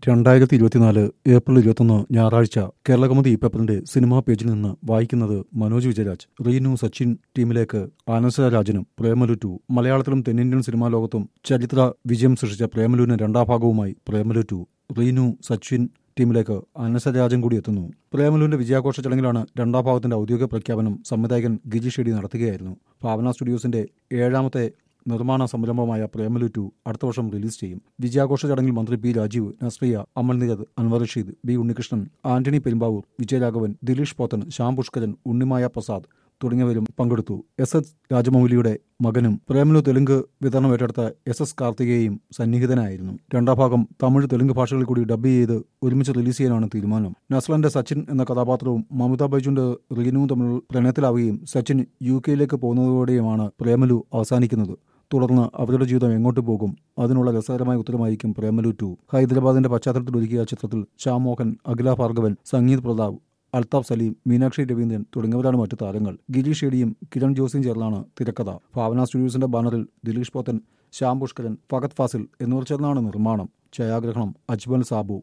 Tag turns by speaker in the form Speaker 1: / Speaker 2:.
Speaker 1: രണ്ടായിരത്തി ഇരുപത്തിനാല് ഏപ്രിൽ ഇരുപത്തൊന്ന് ഞായറാഴ്ച കേരളകൗമുദി പേപ്പറിന്റെ സിനിമാ പേജിൽ നിന്ന് വായിക്കുന്നത് മനോജ് വിജയരാജ് റീനു സച്ചിൻ ടീമിലേക്ക് ആനന്ദരാജനും പ്രേമലു ടു മലയാളത്തിലും തെന്നിന്ത്യൻ സിനിമാ ലോകത്തും ചരിത്ര വിജയം സൃഷ്ടിച്ച പ്രേമലുവിന് രണ്ടാം ഭാഗവുമായി പ്രേമലു ടു റീനു സച്ചിൻ ടീമിലേക്ക് അനസരാജൻ കൂടി എത്തുന്നു പ്രേമലുവിന്റെ വിജയാഘോഷ ചടങ്ങിലാണ് രണ്ടാം ഭാഗത്തിന്റെ ഔദ്യോഗിക പ്രഖ്യാപനം സംവിധായകൻ ഗിജി ഷെഡി നടത്തുകയായിരുന്നു ഭാവന സ്റ്റുഡിയോസിന്റെ ഏഴാമത്തെ നിർമ്മാണ സംരംഭമായ പ്രേമലു ടു അടുത്ത വർഷം റിലീസ് ചെയ്യും വിജയാഘോഷ ചടങ്ങിൽ മന്ത്രി P Rajeev Nazriya Amal Nirath Anwar Rasheed B Unnikrishnan Antony Perumbavoor Vijayaraghavan Dileesh Pothan Shyam Pushkaran Unnimaya Prasad തുടങ്ങിയവരും പങ്കെടുത്തു എസ് എസ് രാജമൗലിയുടെ മകനും പ്രേമലു തെലുങ്ക് വിതരണം ഏറ്റെടുത്ത എസ് എസ് കാർത്തികേയും സന്നിഹിതനായിരുന്നു രണ്ടാം ഭാഗം തമിഴ് തെലുങ്ക് ഭാഷകളിൽ കൂടി ഡബ് ചെയ്ത് ഒരുമിച്ച് റിലീസ് ചെയ്യാനാണ് തീരുമാനം നസ്ലന്റെ സച്ചിൻ എന്ന കഥാപാത്രവും മമത ബൈജുന്റെ റീനുവും തമ്മിൽ പ്രണയത്തിലാവുകയും സച്ചിൻ യു കെയിലേക്ക് പോകുന്നതോടെയുമാണ് പ്രേമലു അവസാനിക്കുന്നത് തുടർന്ന് അവരുടെ ജീവിതം എങ്ങോട്ട് പോകും അതിനുള്ള രസകരമായ ഉത്തരമായിരിക്കും പ്രേമലു ടു ഹൈദരാബാദിന്റെ പശ്ചാത്തലത്തിൽ ഒരുക്കിയ ചിത്രത്തിൽ ശ്യാം മോഹൻ അഖില ഭാർഗവൻ സംഗീത് പ്രതാപ് അൽതാഫ് സലീം മീനാക്ഷി രവീന്ദ്രൻ തുടങ്ങിയവരാണ് മറ്റു താരങ്ങൾ ഗിരീഷ് ഷെഡിയും കിരൺ ജോസിയും ചേർന്നാണ് തിരക്കഥ ഭാവന സ്റ്റുഡിയോസിന്റെ ബാനറിൽ ദിലീഷ് പോത്തൻ ശ്യാം പുഷ്കരൻ ഫഗത് ഫാസിൽ എന്നിവർ ചേർന്നാണ് നിർമ്മാണം ഛായാഗ്രഹണം അജ്മൽ സാബു